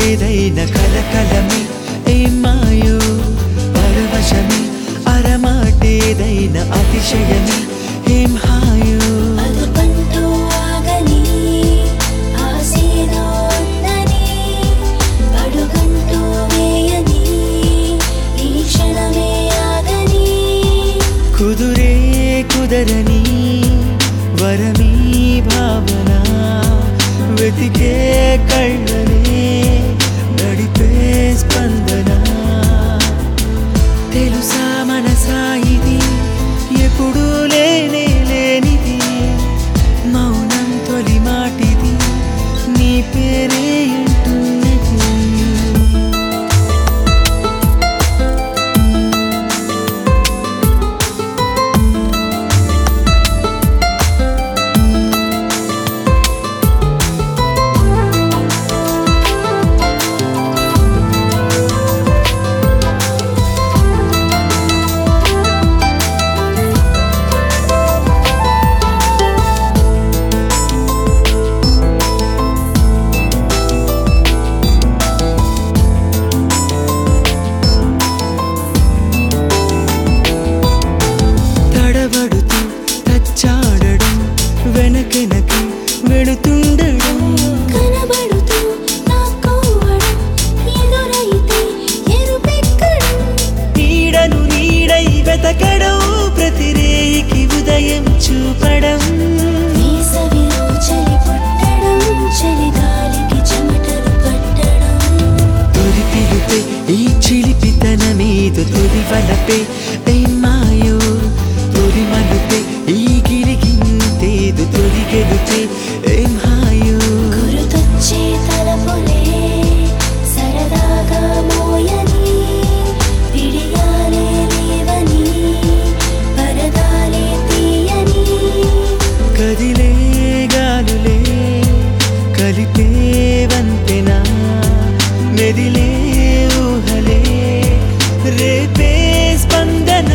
ఏదైన కలకలమే ఏం మాయో పరవశమే అరమాటేదైన అతిశయమే ఏం హాయో అదుపంటూ ఆగని ఆశేదో ఉందని అడుగంటూ వేయని ఈ క్షణమే ఆగని కుదురే కుదరని వరమీ భావన వెతికే కళ్ళనే నడిపే స్పందన తెలుసా మనసా ఇది ఎప్పుడూ లేనే లేనిది మౌనం తొలి మాటిది నీ పేరే అంటున్నది తడబడుతూ తచ్చాడడం వెనకెనకి వెళుతుండడం కనబడుతూ నాకోవడం ఎదురైతే ఎరుపెక్కడం నీడను నీడై వెతకడం ప్రతిరేయికి ఉదయం చూపడం వేసవిలో చలి పుట్టడం చలిగాలికి చెమటలు పట్టడం తొలి పిలుపే ఈ చిలిపితనమీదు తొలి వలపే ఏం మాయో తొలి మలుపే ఈ గిరిగింతేదు తొలి గెలుపే ఏం హాయో గురుతొచ్చే తలపులే సరదాగా మోయని పిడియాలే లేవని పరదాలే తీయని కదిలే గాలులే కలిపే వంతెన మెదిలే ఊహలే రేపే స్పందన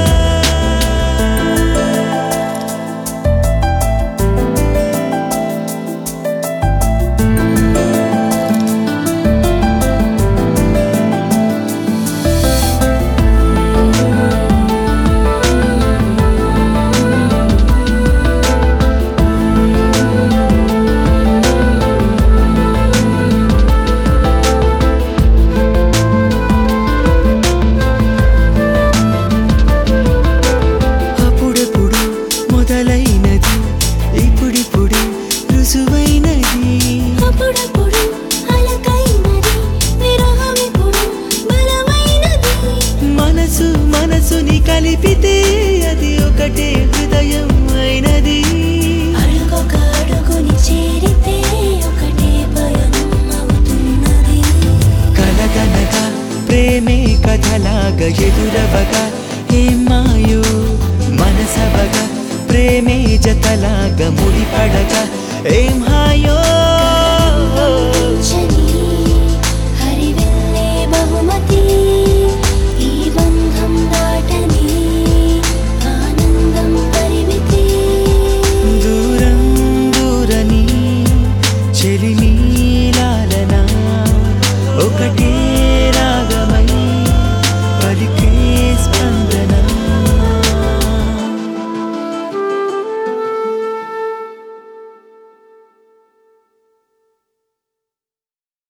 అప్పుడప్పుడు మొదలైనది ఇప్పుడిప్పుడు రుజువైనది అప్పుడప్పుడు అలకైనది విరహమిప్పుడు బలమైనది మనసు మనసుని కలిపితే అది ఒకటే హృదయం అయినది అడుగొక అడుగుని చేరితే ఒకటే పయనం అవుతున్నది కలగనగా ప్రేమే కథలాగా ఎదురవగా ఏం మాయో మనసవగా ప్రేమే జతలాగా ముడిపడగా ఏం